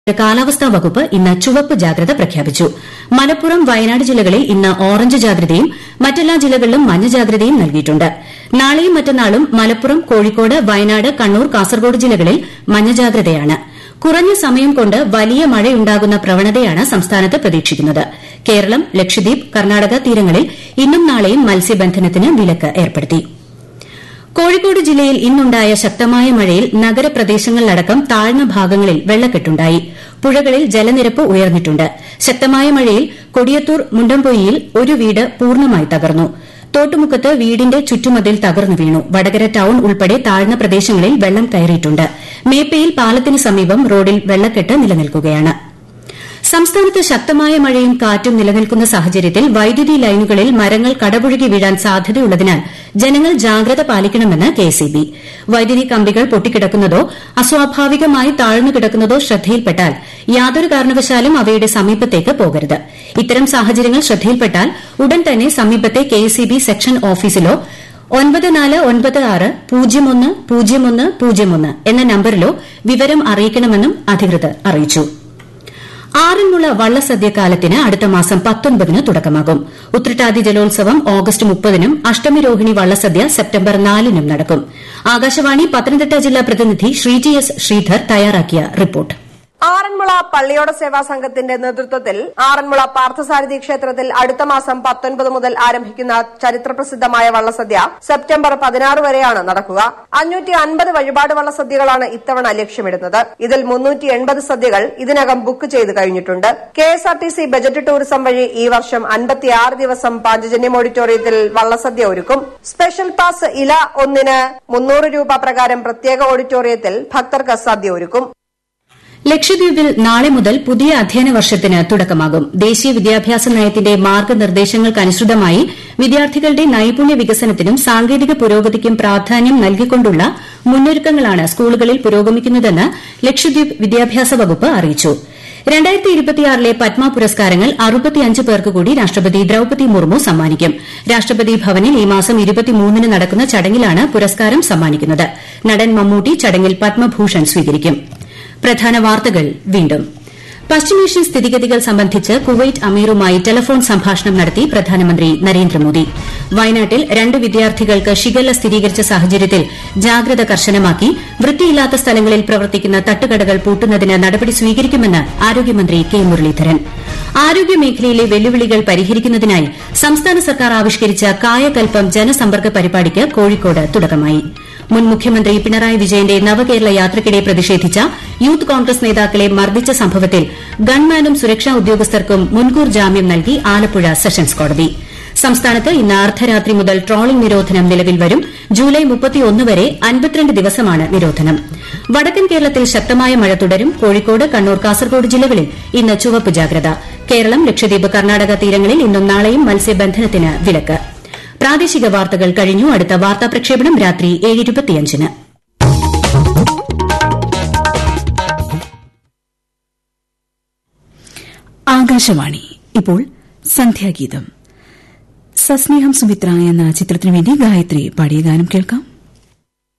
കാലാവസ്ഥാ വകുപ്പ് ഇന്ന് ചുവപ്പ് ജാഗ്രത പ്രഖ്യാപിച്ചു മലപ്പുറം വയനാട് ജില്ലകളിൽ ഇന്ന് ഓറഞ്ച് ജാഗ്രതയും മറ്റെല്ലാ ജില്ലകളിലും മഞ്ഞ ജാഗ്രതയും നൽകിയിട്ടുണ്ട് നാളെയും മറ്റന്നാളും മലപ്പുറം കോഴിക്കോട് വയനാട് കണ്ണൂർ കാസർകോട് ജില്ലകളിൽ മഞ്ഞ ജാഗ്രതയാണ് കുറഞ്ഞ സമയം കൊണ്ട് വലിയ മഴയുണ്ടാകുന്ന പ്രവണതയാണ് സംസ്ഥാനത്ത് പ്രതീക്ഷിക്കുന്നത് കേരളം ലക്ഷദ്വീപ് കർണാടക തീരങ്ങളിൽ ഇന്നും നാളെയും മത്സ്യബന്ധനത്തിന് വിലക്ക് ഏർപ്പെടുത്തി കോഴിക്കോട് ജില്ലയിൽ ഇന്നുണ്ടായ ശക്തമായ മഴയിൽ നഗരപ്രദേശങ്ങളിലടക്കം താഴ്ന്ന ഭാഗങ്ങളിൽ വെള്ളക്കെട്ടുണ്ടായി പുഴകളിൽ ജലനിരപ്പ് ഉയർന്നിട്ടുണ്ട് ശക്തമായ മഴയിൽ കൊടിയത്തൂർ മുണ്ടംപൊയ്യിൽ ഒരു വീട് പൂർണ്ണമായി തകർന്നു തോട്ടുമുക്കത്ത് വീടിന്റെ ചുറ്റുമതിൽ തകർന്നു വീണു വടകര ടൌൺ ഉൾപ്പെടെ താഴ്ന്ന പ്രദേശങ്ങളിൽ വെള്ളം കയറിയിട്ടുണ്ട് മേപ്പയിൽ പാലത്തിന് സമീപം റോഡിൽ വെള്ളക്കെട്ട് നിലനിൽക്കുകയാണ് സംസ്ഥാനത്ത് ശക്തമായ മഴയും കാറ്റും നിലനിൽക്കുന്ന സാഹചര്യത്തിൽ വൈദ്യുതി ലൈനുകളിൽ മരങ്ങൾ കടപുഴകി വീഴാൻ സാധ്യതയുള്ളതിനാൽ ജനങ്ങൾ ജാഗ്രത പാലിക്കണമെന്ന് കെഎസ്ഇബി വൈദ്യുതി കമ്പികൾ പൊട്ടിക്കിടക്കുന്നതോ അസ്വാഭാവികമായി താഴ്ന്നു കിടക്കുന്നതോ ശ്രദ്ധയിൽപ്പെട്ടാൽ യാതൊരു കാരണവശാലും അവയുടെ സമീപത്തേക്ക് പോകരുത് ഇത്തരം സാഹചര്യങ്ങൾ ശ്രദ്ധയിൽപ്പെട്ടാൽ ഉടൻ തന്നെ സമീപത്തെ കെഎസ്ഇബി സെക്ഷൻ ഓഫീസിലോ ഒൻപത് നാല് ഒൻപത് ആറ് പൂജ്യം ഒന്ന് പൂജ്യം ഒന്ന് പൂജ്യം ഒന്ന് എന്ന നമ്പരിലോ വിവരം അറിയിക്കണമെന്നും അധികൃതർ അറിയിച്ചു ആറന്മുള വള്ളസദ്യക്കാലത്തിന് അടുത്ത മാസം പത്തൊൻപതിന് തുടക്കമാകും ഉത്രട്ടാതി ജലോത്സവം ഓഗസ്റ്റ് മുപ്പതിനും അഷ്ടമി രോഹിണി വള്ളസദ്യ സെപ്റ്റംബർ നാലിനും നടക്കും ആകാശവാണി പത്തനംതിട്ട ജില്ലാ പ്രതിനിധി ശ്രീജി എസ് ശ്രീധർ തയ്യാറാക്കിയ റിപ്പോർട്ട് ആറന്മുള പള്ളിയോട സേവാ സംഘത്തിന്റെ നേതൃത്വത്തിൽ ആറന്മുള പാർത്ഥസാരഥി ക്ഷേത്രത്തിൽ അടുത്ത മാസം പത്തൊൻപത് മുതൽ ആരംഭിക്കുന്ന ചരിത്രപ്രസിദ്ധമായ വള്ളസദ്യ സെപ്റ്റംബർ പതിനാറ് വരെയാണ് നടക്കുക അഞ്ഞൂറ്റി അൻപത് വഴിപാട് വള്ളസദ്യകളാണ് ഇത്തവണ ലക്ഷ്യമിടുന്നത് ഇതിൽ മുന്നൂറ്റി എൺപത് സദ്യകൾ ഇതിനകം ബുക്ക് ചെയ്ത് കഴിഞ്ഞിട്ടുണ്ട് K S R T C budget tourism വഴി ഈ വർഷം അൻപത്തിയാറ് ദിവസം പാഞ്ചജന്യം ഓഡിറ്റോറിയത്തിൽ വള്ളസദ്യ ഒരുക്കും സ്പെഷ്യൽ പാസ് ഇല ഒന്നിന് മുന്നൂറ് രൂപ പ്രകാരം പ്രത്യേക ഓഡിറ്റോറിയത്തിൽ ഭക്തർക്ക് സദ്യ ഒരുക്കും ലക്ഷദ്വീപിൽ നാളെ മുതൽ പുതിയ അധ്യയന വർഷത്തിന് തുടക്കമാകും ദേശീയ വിദ്യാഭ്യാസ നയത്തിന്റെ മാർഗ്ഗനിർദ്ദേശങ്ങൾക്കനുസൃതമായി വിദ്യാർത്ഥികളുടെ നൈപുണ്യ വികസനത്തിനും സാങ്കേതിക പുരോഗതിക്കും പ്രാധാന്യം നൽകിക്കൊണ്ടുള്ള മുന്നൊരുക്കങ്ങളാണ് സ്കൂളുകളിൽ പുരോഗമിക്കുന്നതെന്ന് ലക്ഷദ്വീപ് വിദ്യാഭ്യാസ വകുപ്പ് അറിയിച്ചു ലെ പത്മ പുരസ്കാരങ്ങൾ അറുപത്തിയഞ്ച് പേർക്ക് കൂടി രാഷ്ട്രപതി ദ്രൌപതി മുർമു സമ്മാനിക്കും രാഷ്ട്രപതി ഭവനിൽ ഈ മാസം ഇരുപത്തിമൂന്നിന് നടക്കുന്ന ചടങ്ങിലാണ് പുരസ്കാരം സമ്മാനിക്കുന്നത് നടൻ മമ്മൂട്ടി ചടങ്ങിൽ പത്മഭൂഷൺ സ്വീകരിക്കും പ്രധാന വാർത്തകൾ വീണ്ടും പശ്ചിമേഷ്യൻ സ്ഥിതിഗതികൾ സംബന്ധിച്ച് കുവൈറ്റ് അമീറുമായി ടെലഫോൺ സംഭാഷണം നടത്തി പ്രധാനമന്ത്രി നരേന്ദ്രമോദി വയനാട്ടിൽ രണ്ട് വിദ്യാർത്ഥികൾക്ക് ഷിഗല്ല സ്ഥിരീകരിച്ച സാഹചര്യത്തിൽ ജാഗ്രത കർശനമാക്കി വൃത്തിയില്ലാത്ത സ്ഥലങ്ങളിൽ പ്രവർത്തിക്കുന്ന തട്ടുകടകൾ പൂട്ടുന്നതിന് നടപടി സ്വീകരിക്കുമെന്ന് ആരോഗ്യമന്ത്രി കെ മുരളീധരൻ ആരോഗ്യമേഖലയിലെ വെല്ലുവിളികൾ പരിഹരിക്കുന്നതിനായി സംസ്ഥാന സർക്കാർ ആവിഷ്കരിച്ച കായകൽപ്പം ജനസമ്പർക്ക പരിപാടിക്ക് കോഴിക്കോട് തുടക്കമായി മുൻ മുഖ്യമന്ത്രി പിണറായി വിജയന്റെ നവകേരള യാത്രയ്ക്കിടെ പ്രതിഷേധിച്ച യൂത്ത് കോൺഗ്രസ് നേതാക്കളെ മർദ്ദിച്ച സംഭവത്തിൽ ഗൺമാനും സുരക്ഷാ ഉദ്യോഗസ്ഥർക്കും മുൻകൂർ ജാമ്യം നൽകി ആലപ്പുഴ സെഷൻസ് കോടതി സംസ്ഥാനത്ത് ഇന്ന് അർദ്ധരാത്രി മുതൽ ട്രോളിംഗ് നിരോധനം നിലവിൽ വരും ജൂലൈ വരെ അൻപത്തിരണ്ട് ദിവസമാണ് നിരോധനം വടക്കൻ കേരളത്തിൽ ശക്തമായ മഴ തുടരും കോഴിക്കോട് കണ്ണൂർ കാസർകോട് ജില്ലകളിൽ ഇന്ന് ചുവപ്പ് ജാഗ്രത കേരളം ലക്ഷദ്വീപ് കർണാടക തീരങ്ങളിൽ ഇന്നും നാളെയും മത്സ്യബന്ധനത്തിന് വിലക്ക് പ്രാദേശിക വാർത്തകൾ കഴിഞ്ഞു അടുത്ത വാർത്താ പ്രക്ഷേപണം രാത്രി ഏഴ് ആകാശവാണി ഇപ്പോൾ സന്ധ്യാഗീതം സസ്നേഹം സുമിത്ര എന്ന ചിത്രത്തിനു വേണ്ടി ഗായത്രി പാടിയ ഗാനം കേൾക്കാം